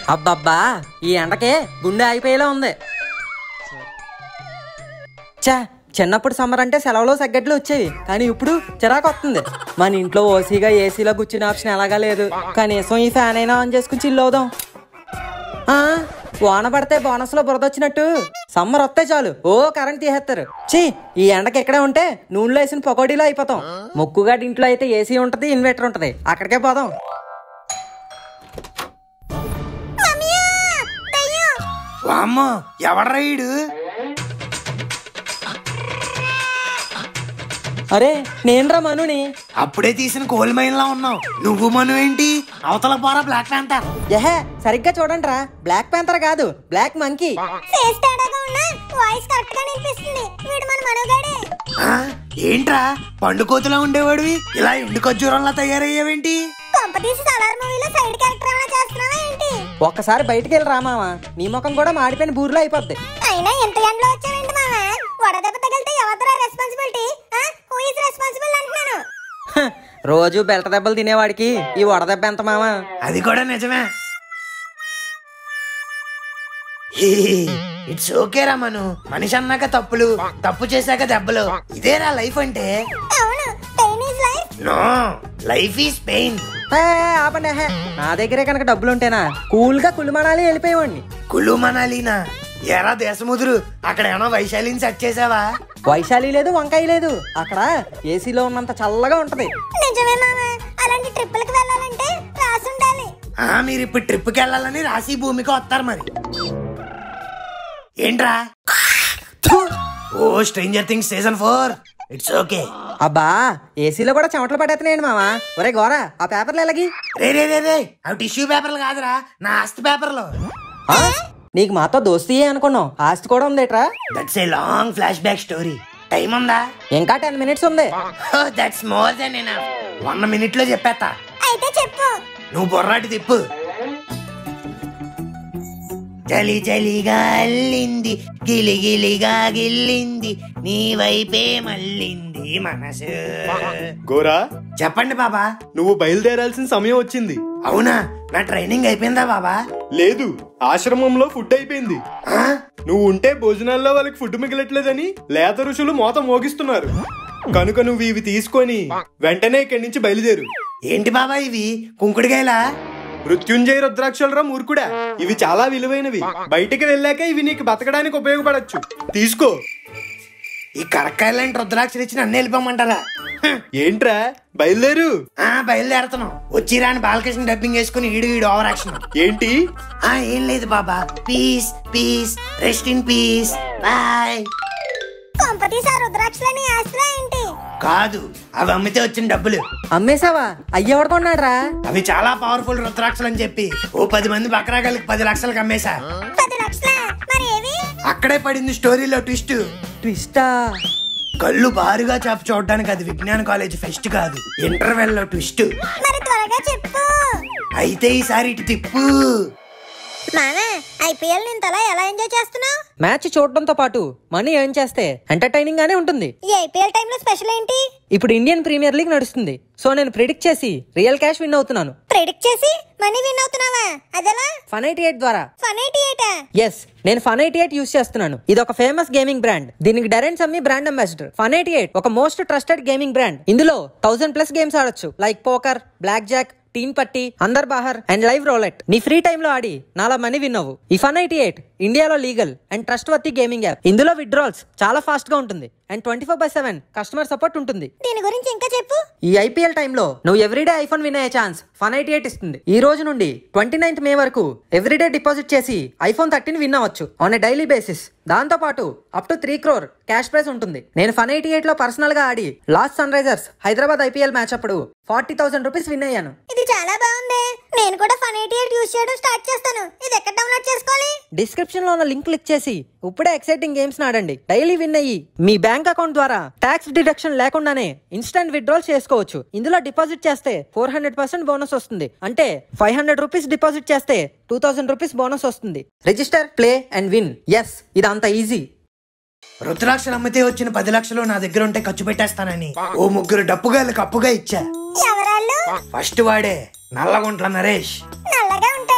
అబ్బబ్బా ఈ ఎండకే గుండె ఆగిపోయేలా ఉంది చా చిన్నప్పుడు సమ్మర్ అంటే సెలవులో సగ్గట్లు వచ్చేవి కానీ ఇప్పుడు చిరాకు వస్తుంది మన ఇంట్లో ఓసీగా ఏసీలో కూర్చునే ఆప్షన్ ఎలాగా లేదు కనీసం ఈ ఫ్యాన్ అయినా ఆన్ చేసుకుని చిల్లు అవుదాం ఆ, వాన పడితే బోనస్ లో బురద వచ్చినట్టు సమ్మర్ వస్తే చాలు ఓ కరెంట్ తీసేస్తారు ఛీ ఈ ఎండకి ఎక్కడే ఉంటే నూనెలో వేసిన పకోడీలో అయిపోతాం ముక్కుగాటి ఇంట్లో అయితే ఏసీ ఉంటది ఇన్వర్టర్ ఉంటది అక్కడికే పోదాం వామ్మో ఎవడ్రా ఈడు అరే నేనురా మనుని అప్పుడే తీసిన కోల్ మైన్ లా ఉన్నావు నువ్వు మను ఏంటి అవతల పోరా బ్లాక్ ప్యాంతర్ యహే సరిగ్గా చూడండి రా బ్లాక్ ప్యాంతర్ కాదు బ్లాక్ మంకీ ఫేస్ తేడాగా ఉన్నా వాయిస్ కరెక్ట్ గా వినిపిస్తుంది వీడు మన మనోగాడే ఆ, ఏంట్రా పండు కోతిలా ఉండేవాడివి ఇలా ఎండు ఖర్జూరంలా తయారయ్యావేంటి కొంపతీసి సలార్ మూవీలో సైడ్ క్యారెక్టర్ ఏమైనా చేస్తున్నావా ఏంటి ఒక్కసారి బయటికి వెళ్ళి రా మామ నీ ముఖం కూడా మాడిపోయిన బూర్లో అయిపోద్ది అయినా ఎంత ఎండలో వచ్చావేంటి మామ వడదెబ్బ తగిలితే ఎవరిదరా రెస్పాన్సిబిలిటీ హూ ఇస్ రెస్పాన్సిబుల్ అంటున్నాను హ, రోజు బెల్ట దెబ్బలు తినేవాడికి ఈ వడదెబ్బ ఎంత మామ అది కూడా నిజమే ఇట్స్ ఓకే రా మను మనిషి అన్నాక తప్పులు తప్పు చేశాక దెబ్బలు ఇదేరా లైఫ్ అంటే అవును pain is life no life is pain ఏ, ఆపండి హే. నా దగ్గరే కనుక డబ్బులు ఉంటేనా కూల్ గా కుళ్ళుమనాలి వెళ్ళిపోయేవాడిని కులు మనాలినా ఎరా దేశముదురు అక్కడ ఏమన్నా వైశాలిని సెట్ చేసావా వైశాలి లేదు వంకాయ లేదు అక్కడ ఏసీలో ఉన్నంత చల్లగా ఉంటది నిజమే మామ అలాంటి ట్రిప్పులకు వెళ్ళాలంటే రాసి ఉండాలి ఆ మీరు ఇప్పుడు ట్రిప్కి వెళ్ళాలని రాసి భూమికి వస్తారు మరి ఏంట్రా థు. ఓ Stranger Things season four it's okay అబ్బా ఏసీలో కూడా చెమటలు పడేస్తున్నాయండి మామ ఒరే గోరా ఆ పేపర్లు ఎలాగి రే రే రే రే అవి టిష్యూ పేపర్లు కాదురా నా ఆస్తి పేపర్లు ఆ? నీకు మాతో దోస్తీ అనుకున్నాం ఆస్తి కూడా ఉందేట్రా that's a long flashback story time ఉందా ఇంకా టెన్ మినిట్స్ ఉంది that's more then enough one minute లో చెప్పేస్తా అయితే చెప్పు నువ్వు బొర్రాటి తిప్పు చలి చలిగా అల్లింది గిలి గిలిగా గిల్లింది నీ వైపే మళ్ళింది మనసు గోరా చెప్పండి బాబా నువ్వు బయలుదేరాల్సిన సమయం వచ్చింది అవునా నా ట్రైనింగ్ అయిపోయిందా బాబా లేదు ఆశ్రమంలో ఫుడ్ అయిపోయింది ఆ? నువ్వు ఉంటే భోజనాల్లో వాళ్ళకి ఫుడ్ మిగలట్లేదని లేత ఋషులు మోత మోగిస్తున్నారు కనుక నువ్వు ఇవి తీసుకొని వెంటనే ఇక్కడి నుంచి బయలుదేరు ఏంటి బాబా ఇవి కుంకుడుగాయలా మృత్యుంజయ రుద్రాక్షలరా మూర్ఖుడా ఇవి చాలా విలువైనవి బయటికి వెళ్ళాక ఇవి నీకు బతకడానికి ఉపయోగపడచ్చు తీసుకో ఈ కరక్కాయలాంటి రుద్రాక్షలు ఇచ్చి నన్ను వెళ్ళిపోమంటారా హ్మ్. ఏంట్రా బయలుదేరు ఆ బయలుదేరుతున్నాం వచ్చి రాని బాలకృష్ణ డబ్బింగ్ వేసుకుని ఈడు ఈడు ఓవర్ యాక్షన్ ఏంటి ఆ ఏం లేదు బాబా peace peace rest in peace boy కొంపతీసి ఆ రుద్రాక్షలని ఆస్తులా ఏంటి కాదు అవి అమ్మితే వచ్చిన డబ్బులు అమ్మేశావా అయ్యేవాడు కొన్నాడ్రా అవి చాలా పవర్ఫుల్ రుద్రాక్షలు అని చెప్పి ఓ పది మంది బక్రాగాళ్ళకి పది లక్షలకు అమ్మేశా పది లక్షల మరి ఏవి అక్కడే పడింది స్టోరీలో ట్విస్ట్ ట్విస్టా కళ్ళు బారుగా చాపు చూడడానికి అది విజ్ఞాన కాలేజ్ ఫెస్ట్ కాదు ఇంటర్వెల్ లో ట్విస్ట్ మరి త్వరగా చెప్పు అయితే ఈసారి ఇటు తిప్పు మామ ఐపీఎల్ నేను తలా ఎలా ఎంజాయ్ చేస్తున్నావు మ్యాచ్ చూడడంతో పాటు మనీ ఎర్న్ చేస్తే ఎంటర్టైనింగ్ గానే ఉంటుంది ఈ ఐపీఎల్ టైంలో స్పెషల్ ఏంటి ఇప్పుడు ఇండియన్ ప్రీమియర్ లీగ్ నడుస్తుంది సో నేను ప్రిడిక్ట్ చేసి రియల్ క్యాష్ విన్ అవుతున్నాను ప్రెడిక్ట్ చేసి మనీ విన్ అవుతున్నావా అదెలా ఫన్ ఎయిటీ ఎయిట్ ద్వారా ఫన్ ఎయిటీ ఎయిటా ఎస్ నేను ఫన్ ఎయిటీ ఎయిట్ యూస్ చేస్తున్నాను ఇది ఒక ఫేమస్ గేమింగ్ బ్రాండ్ దీనికి డైరెక్ట్ అమ్మి brand ambassador Fun eighty eight ఒక మోస్ట్ ట్రస్టెడ్ గేమింగ్ బ్రాండ్ ఇందులో థౌసండ్ ప్లస్ గేమ్స్ ఆడొచ్చు like poker blackjack Teen Patti Andar Bahar and live roulette నీ ఫ్రీ టైమ్ లో ఆడి నాలా మనీ విన్ అవ్వు ఈ ఫన్ ఎయిటీ ఎయిట్ ఇండియాలో legal and trustworthy gaming app ఇందులో విత్డ్రాల్స్ చాలా ఫాస్ట్ గా ఉంటుంది and twenty four by seven customer support ఉంటుంది దీని గురించి ఇంకా చెప్పు ఈ ఐపీఎల్ టైంలో నువ్వు ఎవ్రీడే ఐఫోన్ విన్ అయ్యే ఛాన్స్ ఫన్ ఎయిటీ ఎయిట్ ఇస్తుంది ఈ రోజు నుండి ట్వంటీ నైన్త్ మే వరకు ఎవ్రీడే డిపాజిట్ చేసి ఐఫోన్ థర్టీన్ విన్ అవ్వచ్చు ఆన్ ఎ డైలీ బేసిస్ దాంతో పాటు up to three crore cash prize ఉంటుంది నేను ఫన్ ఎయిటీ ఎయిట్ లో పర్సనల్ గా ఆడి last Sunrisers Hyderabad IPL match అప్పుడు ఫార్టీ థౌసండ్ రూపీస్ విన్ అయ్యాను ఇది చాలా బాగుంది నేను కూడా ఫన్ ఎయిటీ ఎయిట్ యూస్ చేయడం స్టార్ట్ చేస్తాను ఇది ఎక్కడ డౌన్లోడ్ చేసుకోవాలి డిస్క్రిప్షన్ లో ఉన్న లింక్ క్లిక్ చేసి ఇప్పుడే ఎక్సైటింగ్ గేమ్స్ ఆడండి డైలీ విన్ అయ్యి మీ బ్యాంక్ అకౌంట్ ద్వారా ట్యాక్స్ డిడక్షన్ లేకుండానే ఇన్స్టెంట్ విత్డ్రాల్ చేసుకోవచ్చు ఇందులో డిపాజిట్ చేస్తే ఫోర్ హండ్రెడ్ పర్సెంట్ బోనస్ వస్తుంది అంటే ఫైవ్ హండ్రెడ్ రూపీస్ డిపాజిట్ చేస్తే టూ థౌసండ్ రూపీస్ బోనస్ వస్తుంది register play and win yes ఇది అంత ఈజీ రుద్రాక్షలు అమ్మితే వచ్చిన పది లక్షలు నా దగ్గర ఉంటే ఖర్చు పెట్టేస్తానని ఓ ముగ్గురు డప్పుగాళ్ళకి అప్పుగా ఇచ్చా ఎవరాళ్ళు ఫస్ట్ వాడే నల్లగుంట్ల నరేష్ నల్లగా ఉంటాడా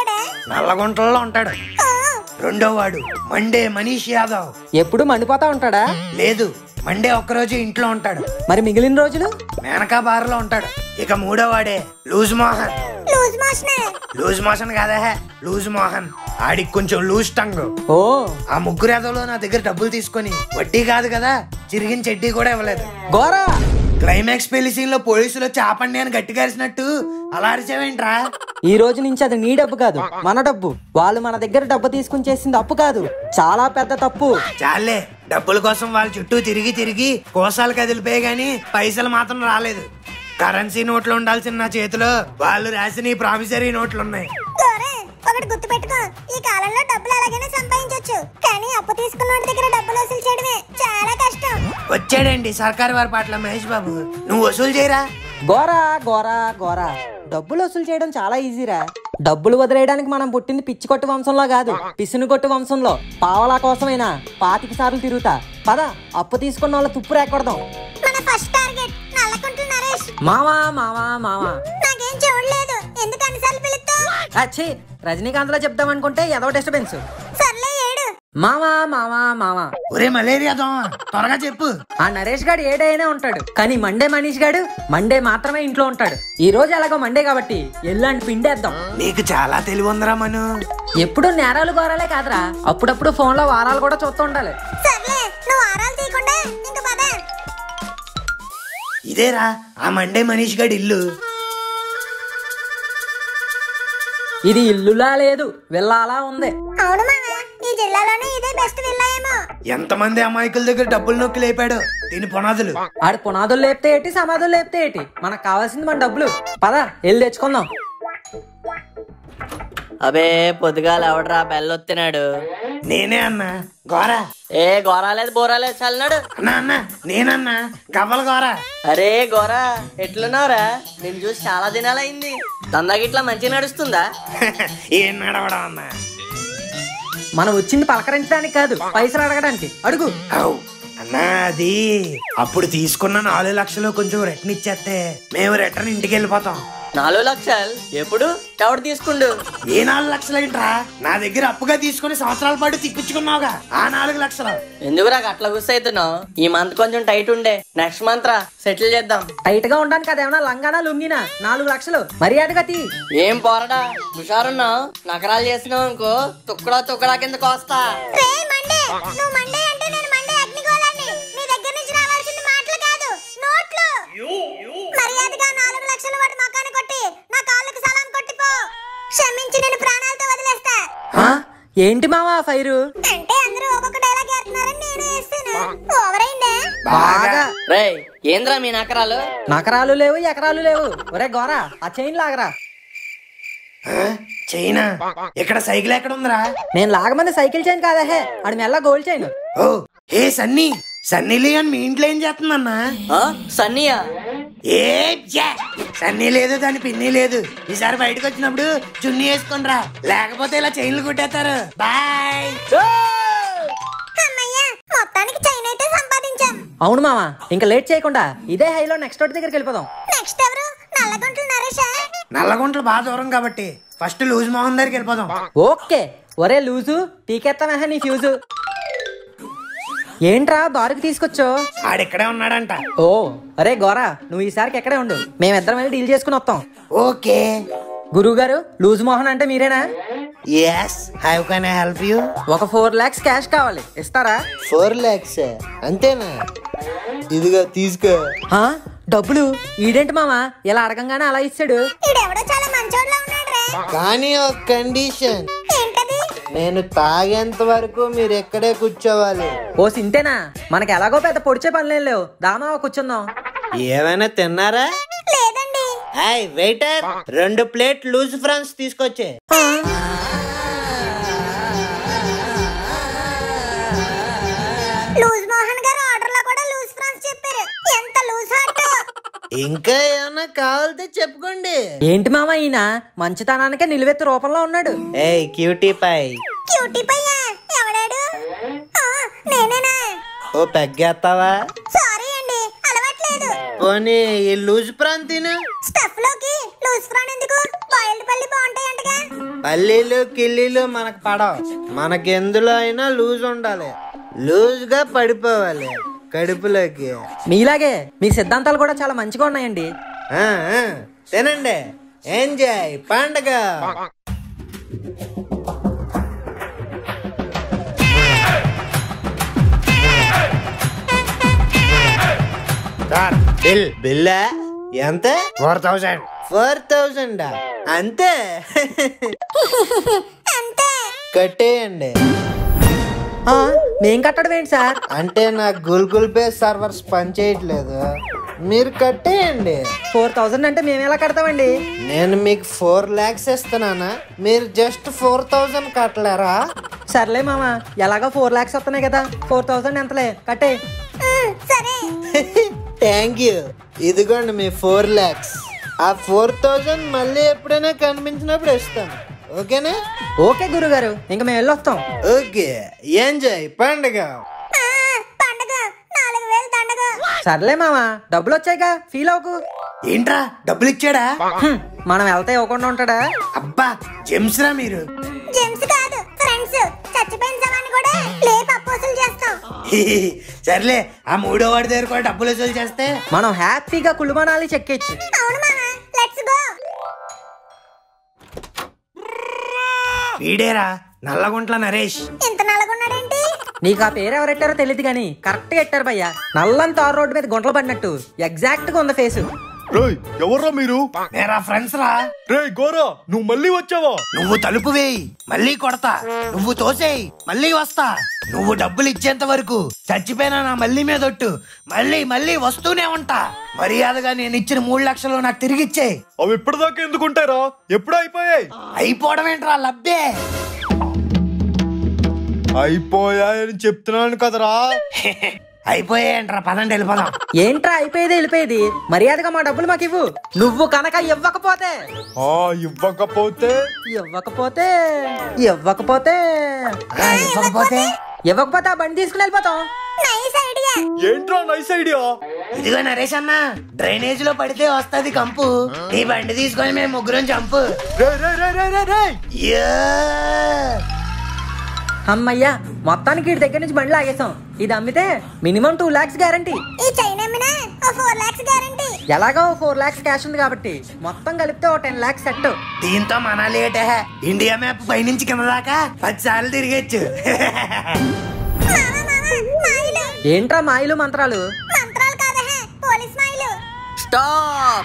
నల్లగుంటల్లో ఉంటాడు ఓ, రెండో వాడు మండే మనీష్ యాదవ్ ఎప్పుడు మండిపోతా ఉంటాడా లేదు మండే ఒక్కరోజు ఇంట్లో ఉంటాడు మరి మిగిలిన రోజులు మేనకా బార్లో ఉంటాడు ఇక మూడో వాడే లూజ్ మోహన్ లూజ్ మోషనే లూజ్ మోషన్ కాదా లూజ్ మోహన్ ఆడికి కొంచెం లూజ్ టంగ్ ఓ ఆ ముగ్గురు ఎదలో నా దగ్గర డబ్బులు తీసుకొని వడ్డీ కాదు కదా చిరిగిన చెడ్డీ కూడా ఇవ్వలేదు గోరా క్లైమాక్స్ పెళ్లి సీన్ లో పోలీసులు వచ్చి ఆపండి అని గట్టిగా అరిచినట్టు అలా అరిచావేంట్రా ఈ రోజు నుంచి అది నీ డబ్బు కాదు మన డబ్బు వాళ్ళు మన దగ్గర డబ్బు తీసుకుని చేసింది అప్పు కాదు చాలా పెద్ద తప్పు చాలే డబ్బుల కోసం వాళ్ళ చుట్టూ తిరిగి తిరిగి కోసాలు కదిలిపోయాయి గాని పైసలు మాత్రం రాలేదు కరెన్సీ నోట్లు ఉండాల్సిన నా చేతిలో వాళ్ళు రాసిన ఈ ప్రామిసరీ నోట్లు ఉన్నాయి గోరే ఒకటి గుర్తు పెట్టుకో ఈ కాలంలో డబ్బులు ఎలాగైనా సంపాదించొచ్చు కానీ అప్పు తీసుకున్న వాడి దగ్గర డబ్బులు వసూలు చేయడమే చాలా కష్టం వచ్చాడండి సర్కారు వారి పాటల మహేష్ బాబు నువ్వు వసూలు చేయరా గోరా గోరా గోరా డబ్బులు వసూలు చేయడం చాలా ఈజీరా డబ్బులు వదిలేయడానికి మనం పుట్టింది పిచ్చి కొట్టు వంశంలో కాదు పిసును కొట్టు వంశంలో పావలా కోసమైనా పాతిక సార్లు తిరుగుతా పద అప్పు తీసుకున్న వాళ్ళ తుప్పు రేకొడదాం మన ఫస్ట్ టార్గెట్ నల్లకుంట్ల నరేష్ మావా మావా మావా నాకేం చూడలేదు ఎందుకు అన్నిసార్లు పిలుస్తావు అచ్చి రజనీకాంత్ లో చెప్దాం అనుకుంటే ఏదో డిస్టర్బెన్స్ సర్లే ఏడు మావా మావా మావా ఒరే మలేరియా దోమ త్వరగా చెప్పు ఆ నరేష్ గాడు ఏడైనా ఉంటాడు కానీ మండే మనీష్ గాడు మండే మాత్రమే ఇంట్లో ఉంటాడు ఈ రోజు ఎలాగో మండే కాబట్టి ఎల్లాంటి పిండేద్దాం నీకు చాలా తెలివి ఉందిరా మను ఎప్పుడు నేరాలు గోరాలే కాదురా అప్పుడప్పుడు ఫోన్ లో వారాలు కూడా చూస్తూ ఉండాలి సర్లే నువ్వు ఆరాలు తీయకుండా ఇంక పద ఇదేరా ఆ మండే మనీష్ గడి ఇల్లు ఇది ఇల్లులా లేదు వెళ్ళాలా ఉంది అవును మామ ఈ జిల్లాలోనే ఇదే బెస్ట్ విల్లా ఏమో ఎంతమంది అమాయకుల దగ్గర డబ్బులు నొక్కి లేపాడు దీని పునాదులు ఆడు పునాదులు లేపితే ఏంటి సమాధులు లేపితే ఏంటి మనకు కావాల్సింది మన డబ్బులు పద వెళ్ళి తెచ్చుకుందాం అబే పొద్దుగాల ఎవడరా బెల్లొత్తినాడు నేనే అన్నా గోరా ఏ గోరాలేదు బోరాలేదు చల్లనాడు అన్నా అన్నా నేనన్నా గవ్వల గోరా అరే గోరా ఎట్లున్నావురా నేను చూసి చాలా దినాలైంది దందాకి ఇట్లా మంచిగా నడుస్తుందా ఏం నడవడం అన్నా మనం వచ్చింది పలకరించడానికి కాదు పైసలు అడగడానికి అడుగు అవు అన్నా అది అప్పుడు తీసుకున్న నాలుగు లక్షలు కొంచెం రిటర్న్ ఇచ్చేస్తే మేము రిటర్న్ ఇంటికి వెళ్ళిపోతాం నాలుగు లక్షలు ఎప్పుడు ఎవడు తీసుకుండు ఏ నాలుగు లక్షలు ఏంట్రా నా దగ్గర అప్పుగా తీసుకుని సంవత్సరాల పాటు తిప్పించుకున్నావుగా ఆ నాలుగు లక్షలు ఎందుకురా అట్లా గుస్ అవుతున్నావు ఈ మంత్ కొంచెం టైట్ ఉండే నెక్స్ట్ మంత్ రా సెటిల్ చేద్దాం టైట్ గా ఉండడానికి అదేమన్నా లంగానా లుంగినా నాలుగు లక్షలు మర్యాదగా తీ ఏం పోరడా హుషారున్నావు నకరాలు చేసినావు అనుకో తుక్కడా తుక్కడా కింద కోస్తా రే మండే నువ్వు మండే అంటే నేను మండే అగ్నిగోళాన్ని నీ దగ్గర నుంచి రావాల్సింది మాటలు కాదు నోట్లు మర్యాదగా నాలుగు లక్షలు వాడి మొఖాన్ని కొట్టి నా కాళ్ళకు సలాం కొట్టిపో క్షమించి నేను ప్రాణాలతో వదిలేస్తా ఆ? ఏంటి మావా ఫైరు అంటే అందరూ ఒక్కొక్క డైలాగ్ వేస్తున్నారని నేను వేస్తాను ఓవర్ అయిందే బాగా రే ఏంద్రా మీ నకరాలు నకరాలు లేవు ఎకరాలు లేవు ఒరే గోరా ఆ చైన్ లాగరా ఆ? చైనా ఇక్కడ సైకిల్ ఎక్కడ ఉందిరా నేను లాగమని సైకిల్ చైన్ కాదా హే ఆడి మెల్ల గోల్డ్ చైన్ ఓ ఏ సన్నీ సన్నీ లియోన్ మీ ఇంట్లో ఏం చేస్తుందన్నా ఆ? సన్నీయా ఏ ఛే! సన్నీ లేదు దాని పిన్ని లేదు ఈసారి బయటకు వచ్చినప్పుడు చున్నీ వేసుకునిరా లేకపోతే ఇలా చైన్లు కుట్టేస్తారు బాయ్ అమ్మయ్య మొత్తానికి చైన్ అయితే సంపాదించాం అవును మావా ఇంకా లేట్ చేయకుండా ఇదే హైలో నెక్స్ట్ ఒకటి దగ్గరికి వెళ్ళిపోదాం నెక్స్ట్ ఎవరు నల్లగుంట్ల నరేషా నల్లగుంటలు బాగా దూరం కాబట్టి ఫస్ట్ లూజ్ మోహన్ దగ్గరికి వెళ్ళిపోదాం ఓకే ఒరే లూజు పీకెత్తామహ నీ ఫ్యూజు ఏంట్రా బారుకు తీసుకొచ్చో ఆడిక్కడే ఉన్నాడంట ఓ అరే గోరా నువ్వు ఈసారికి ఎక్కడే ఉండు మేమిద్దరం వెళ్ళి డీల్ చేసుకుని వస్తాం ఓకే గురువు గారు లూజ్ మోహన్ అంటే మీరేనా yes how can I help you ఒక ఫోర్ లాక్స్ క్యాష్ కావాలి ఇస్తారా ఫోర్ ల్యాక్స్ అంతేనా ఇదిగో తీసుకో ఆ, డబ్బులు ఈడేంటి మామ ఇలా అడగంగానే అలా ఇచ్చాడు ఈడెవడో చాలా మంచోడ్లా ఉన్నాడు రే కానీ ఒక కండిషన్ ఏంటది నేను తాగేంత వరకు మీరు ఎక్కడే కూర్చోవాలి ఓ సింతేనా మనకి ఎలాగో పెద్ద పొడిచే పనులేం లేవు దామా కూర్చుందాం ఏమైనా తిన్నారా లేదండి హాయ్ వెయిటర్ రెండు ప్లేట్ లూజ్ ఫ్రాన్స్ తీసుకొచ్చే లూజ్ మోహన్ గారు ఆర్డర్ లో కూడా లూజ్ ఫ్రాన్స్ చెప్పారు ఎంత లూజ్ హార్ట్ ఇంకా ఏమైనా కావాలితే చెప్పుకోండి ఏంటి మామ ఈయన మంచితనానికే నిలువెత్తు రూపంలో ఉన్నాడు ఏయ్ క్యూటీ పై క్యూటీ పయ్యా ఎవడాడు ఆ, నేనేనా ఓ పెగ్గేస్తావా సారీ అండి అలవాట్లేదు పోనీ ఈ లూజ్ ప్రాన్ తిను స్టఫ్ లోకి లూజ్ ఫ్రాన్ ఎందుకు బాయిల్డ్ పల్లి బాగుంటాయి అంటగా పల్లీలు కిల్లీలు మనకు పడవు మనకి ఎందులో అయినా లూజ్ ఉండాలి లూజ్ గా పడిపోవాలి కడుపులోకి మీలాగే మీ సిద్ధాంతాలు కూడా చాలా మంచిగా ఉన్నాయండి ఆ, ఆ, తినండి ఎంజాయ్ పండగ సార్ బిల్ బిల్లా ఎంత ఫోర్ థౌసండ్ ఫోర్ థౌజండ్ అంతే అంతే కట్టేయండి ఆ, మేం కట్టడం ఏంటి సార్ అంటే నా గూగుల్ పే సర్వర్స్ పనిచేయట్లేదు మీరు కట్టేయండి ఫోర్ థౌజండ్ అంటే మేము ఎలా కడతామండి నేను మీకు ఫోర్ ల్యాక్స్ ఇస్తున్నానా మీరు జస్ట్ ఫోర్ థౌజండ్ కట్టలేరా సర్లే మామ ఎలాగో ఫోర్ లాక్స్ వస్తున్నాయి కదా ఫోర్ థౌజండ్ ఎంతలే కట్టే ఉమ్, సరే థ్యాంక్ యూ ఇదిగోండి మీ ఫోర్ ల్యాక్స్ ఆ ఫోర్ థౌజండ్ మళ్ళీ ఎప్పుడైనా కనిపించినప్పుడు ఇస్తాను ఓకేనా ఓకే గురుగారు ఇంకా మేము వెళ్ళొస్తాం ఓకే ఎంజాయ్ పండుగ ఆ, పండగ నాలుగు వేలు దండగ సర్లే మామ డబ్బులు వచ్చాయిగా ఫీల్ అవ్వకు ఏంట్రా డబ్బులు ఇచ్చాడా హ్మ్, మనం వెళ్తే ఇవ్వకుండా ఉంటాడా అబ్బా జెమ్స్ రా మీరు జెమ్స్ కాదు ఫ్రెండ్స్ చచ్చిపోయిన సమాన్ని కూడా లేపు అప్పోసులు చేస్తాం సర్లే ఆ మూడో వాడి దగ్గర కూడా డబ్బులు వసూలు చేస్తే మనం హ్యాపీగా కుళ్ళుమనాలి చెక్కేచ్చు అవును మామ లెట్స్ గో వీడేరా నల్లగుంట్ల నరేష్ ఇంత నల్లగున్నాడేంటి నీకు ఆ పేరు ఎవరెట్టారో తెలియదు కానీ కరెక్ట్ గా ఎట్టారు భయ్యా నల్లని తారు రోడ్డు మీద గుంటలు పడినట్టు ఎగ్జాక్ట్ గా ఉంది ఫేసు రేయ్ ఎవర్రా మీరు నేరా ఫ్రెండ్స్ రా రే గోరా నువ్వు మళ్ళీ వచ్చావా నువ్వు తలుపు వేయి మళ్ళీ కొడతా నువ్వు తోసేయి మళ్ళీ వస్తా నువ్వు డబ్బులు ఇచ్చేంత వరకు చచ్చిపోయినా నా మళ్ళీ మీదొట్టు మళ్ళీ మళ్ళీ వస్తూనే ఉంటా మర్యాదగా నేను ఇచ్చిన మూడు లక్షలు నాకు తిరిగిచ్చేయి అవి ఇప్పటిదాకా ఎందుకుంటారా ఎప్పుడు అయిపోయాయి అయిపోవడం ఏంట్రా లబ్బే అయిపోయాయని చెప్తున్నాను కదరా అయిపోయాయంట్రా పదండి వెళ్ళిపోదాం ఏంట్రా అయిపోయేది వెళ్ళిపోయేది మర్యాదగా మా డబ్బులు మాకు ఇవ్వు నువ్వు కనుక ఇవ్వకపోతే ఆ ఇవ్వకపోతే ఇవ్వకపోతే ఇవ్వకపోతే ఆ, ఇవ్వకపోతే ఇవ్వకపోతే ఆ బండి తీసుకుని వెళ్ళిపోతాం నైస్ ఐడియా ఏంట్రా నైస్ ఐడియా ఇదిగో నరేష్ అన్న డ్రైనేజ్ లో పడితే వస్తది కంపు ఈ బండి తీసుకొని మేము ముగ్గురం చంపు రే రే రే రే రే రే యా! అమ్మయ్యా మొత్తానికి వీడి దగ్గర నుంచి బండి లాగేసాం ఇది అమ్మితే మినిమం టూ లాక్స్ గ్యారంటీ ఈ చైన్ అమ్మినా ఓ ఫోర్ లాక్స్ గ్యారంటీ ఎలాగో ఫోర్ లాక్స్ క్యాష్ ఉంది కాబట్టి మొత్తం కలిపితే ఓ టెన్ లాక్స్ సెట్ దీంతో మన లేటే ఇండియా మ్యాప్ పైనుంచి కింద దాకా పది సార్లు తిరిగచ్చు మామ మామ మాయిలు ఏంట్రా మాయలు మంత్రాలు మంత్రాలు కాదా పోలీస్ మాయిలు స్టాప్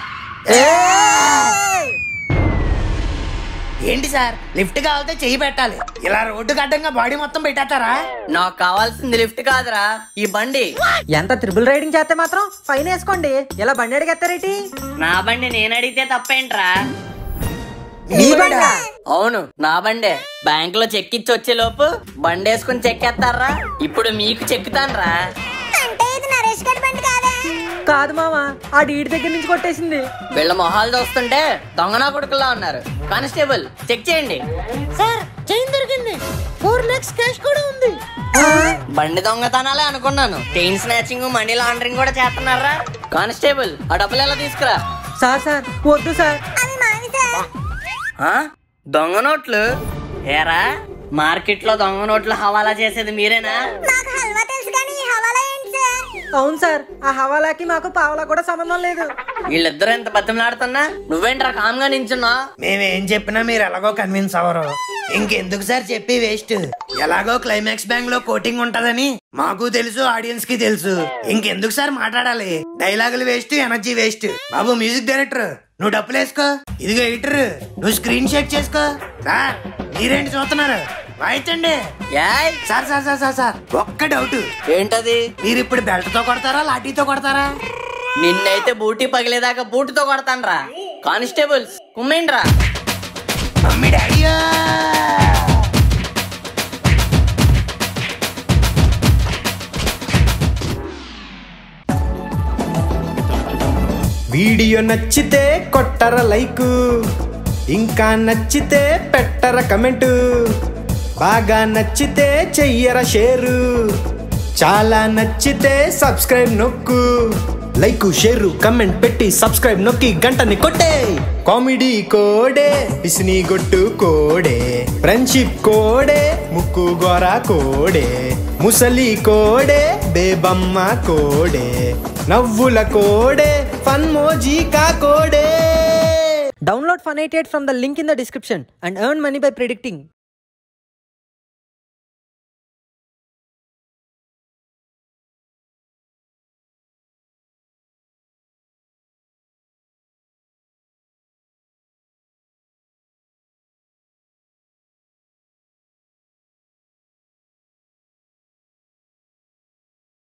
ఏంటి సార్ లిఫ్ట్ కావాలంటే చెయ్యి పెట్టాలి ఇలా రోడ్డు అడ్డంగా బాడీ మొత్తం పెట్టేస్తారా నాకు కావాల్సింది లిఫ్ట్ కాదురా ఈ బండి ఎంత త్రిబుల్ రైడింగ్ చేస్తే మాత్రం ఫైన్ వేసుకోండి ఇలా బండి అడిగేస్తారేటి నా బండి నేను అడిగితే తప్పేంట్రా నీ బండా అవును నా బండే బ్యాంక్ లో చెక్ ఇచ్చి వచ్చే లోపు బండి వేసుకుని చెక్కేస్తారా ఇప్పుడు మీకు చెక్కుతాన్రా అంటే ఇది నరేష్ గారి బండి కాదా కాదు మామ ఆ డీడి దగ్గర నుంచి కొట్టేసింది వీళ్ళ మొహాలు చూస్తుంటే దొంగనా కొడుకులా ఉన్నారు కానిస్టేబుల్ చెక్ చేయండి సార్ చైన్ దొరికింది ఫోర్ లాక్స్ క్యాష్ కూడా ఉంది బండి దొంగతనాలే అనుకున్నాను చైన్ స్నాచింగ్ మనీ లాండరింగ్ కూడా చేస్తున్నారా కానిస్టేబుల్ ఆ డబ్బులు ఎలా తీసుకురా సార్ సార్ వద్దు సార్ అవి మావి సార్ ఆ? దొంగ నోట్లు ఏరా మార్కెట్ లో దొంగ నోట్లు హవాలా చేసేది మీరేనా మాకు హల్వా తెలుసు కానీ ఈ హవాలా ఏంటి సార్ అవును సార్ ఆ హవాలాకి మాకు పావలా కూడా సంబంధం లేదు వీళ్ళిద్దరూ ఎంత బతిమలాడుతున్నా నువ్వేంట్రా కామ్గా నించున్నా మేమేం చెప్పినా మీరు ఎలాగో కన్విన్స్ అవ్వరు ఇంకెందుకు సార్ చెప్పి వేస్ట్ ఎలాగో క్లైమాక్స్ బ్యాంక్ లో కోటింగ్ ఉంటదని మాకు తెలుసు ఆడియన్స్ కి తెలుసు ఇంకెందుకు సార్ మాట్లాడాలి డైలాగులు వేస్ట్ ఎనర్జీ వేస్ట్ బాబు మ్యూజిక్ డైరెక్టర్ నువ్వు డబ్బులు వేసుకో ఇదిగో ఎడిటర్ నువ్వు స్క్రీన్ షేక్ చేసుకో సార్ మీరేంటి చూస్తున్నారు వాయించండి ఏయ్ sir sir sir sir sir ఒక్క డౌట్ ఏంటది మీరు ఇప్పుడు బెల్ట్ తో కొడతారా లాఠీతో కొడతారా నిన్నైతే బూటీ పగిలేదాకా బూటుతో కొడతాన్రా కానిస్టేబుల్స్ కుమ్మేండ్రా మమ్మీ డాడీయా వీడియో నచ్చితే కొట్టర లైక్ ఇంకా నచ్చితే పెట్టర కమెంటు బాగా నచ్చితే చెయ్యర షేరు చాలా నచ్చితే సబ్స్క్రైబ్ నొక్కు లైక్ షేర్ కమెంట్ పెట్టి సబ్స్క్రైబ్ నొక్కి గంటని కొట్టే కామెడీ కోడే పిసిని గొట్టు కోడే ఫ్రెండ్షిప్ కోడే ముక్కు గోర కోడే ముసలి కోడే బేబమ్మ కోడే నవ్వుల కోడే ఫన్ మోజీకా కోడే Download Fun 88 from the link in the description and earn money by predicting.